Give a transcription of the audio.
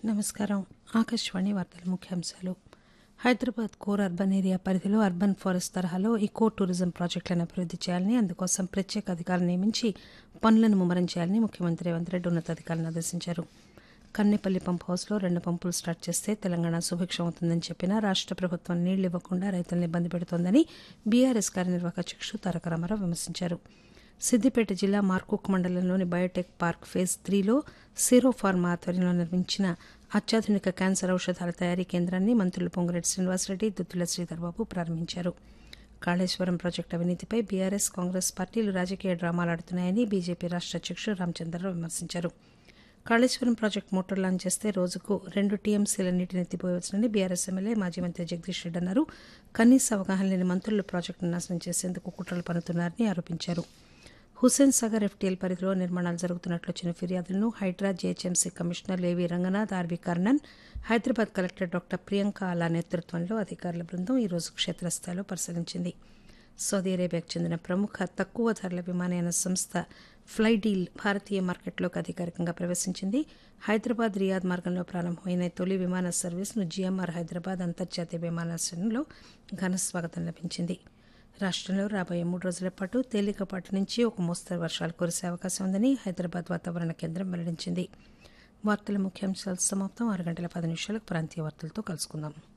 నమస్కారం ఆకాశవాణి వార్తల ముఖ్యాంశాలు హైదరాబాద్ కోర్ అర్బన్ ఏరియా పరిధిలో అర్బన్ ఫారెస్ట్ తరహాలో ఈకో టూరిజం ప్రాజెక్టులను అభివృద్ది చేయాలని అందుకోసం ప్రత్యేక అధికారులు నియమించి పనులను ముమ్మరం చేయాలని ముఖ్యమంత్రి రేవంత్ రెడ్డి ఉన్నతాధికారులను ఆదేశించారు కన్నెపల్లి పంప్ హౌస్లో రెండు పంపులు స్టార్ట్ చేస్తే తెలంగాణ సుభిక్షం అవుతుందని చెప్పినా రాష్ట ప్రభుత్వం నీళ్లు ఇవ్వకుండా రైతులను ఇబ్బంది పెడుతోందని బీఆర్ఎస్ కార్యనిర్వాహక అధ్యక్షుడు తారక రామారావు విమర్శించారు సిద్దిపేట జిల్లా మార్కుక్ మండలంలోని బయోటెక్ పార్క్ ఫేజ్ త్రీలో సీరో ఫార్మా ఆధ్వర్యంలో నిర్మించిన అత్యాధునిక క్యాన్సర్ ఔషధాల తయారీ కేంద్రాన్ని మంత్రులు పొంగురెడ్డి శ్రీనివాసరెడ్డి దుద్దుల శ్రీధర్బాబు ప్రారంభించారు కాళేశ్వరం ప్రాజెక్టు అవినీతిపై బీఆర్ఎస్ కాంగ్రెస్ పార్టీలు రాజకీయ డ్రామాలాడుతున్నాయని బీజేపీ రాష్ట అధ్యక్షుడు రామచంద్రరావు విమర్శించారు కాళేశ్వరం ప్రాజెక్టు మోటార్ లాంచ్ చేస్తే రోజుకు రెండు టీఎంసీల నీటిని ఎత్తిపోయవచ్చునని బీఆర్ఎస్ ఎమ్మెల్యే మాజీ మంత్రి జగదీష్ రెడ్డి అన్నారు కనీస అవగాహన లేని మంత్రులు ప్రాజెక్టును నాశనం చేసేందుకు కుట్రలు పన్నుతున్నారని ఆరోపించారు హుస్సేన్ సాగర్ ఎఫ్టీఎల్ పరిధిలో నిర్మాణాలు జరుగుతున్నట్లు వచ్చిన ఫిర్యాదులను Hydraa GHMC commissioner A V Ranganath R V Karnan Hyderabad collector doctor Priyanka అలా నేతృత్వంలో అధికారుల బృందం ఈరోజు క్షేత్రస్థాయిలో పరిశీలించింది సౌదీ అరేబియాకు చెందిన ప్రముఖ తక్కువ ధరల విమానయాన సంస్థ ఫ్లైడీల్ భారతీయ మార్కెట్లోకి అధికారికంగా ప్రవేశించింది హైదరాబాద్ రియాద్ మార్గంలో ప్రారంభమైన తొలి విమాన సర్వీస్ను జిఎంఆర్ హైదరాబాద్ అంతర్జాతీయ విమానాశ్రయంలో ఘన స్వాగతం లభించింది రాష్టంలో రాబోయే మూడు రోజుల పాటు తేలికపాటి నుంచి ఒక మోస్తరు వర్షాలు కురిసే అవకాశం ఉందని హైదరాబాద్ వాతావరణ కేంద్రం వెల్లడించింది వార్తల ముఖ్యాంశాలు సమాప్తం ఆరు గంటల పది నిమిషాలకు ప్రాంతీయ వార్తలతో కలుసుకుందాం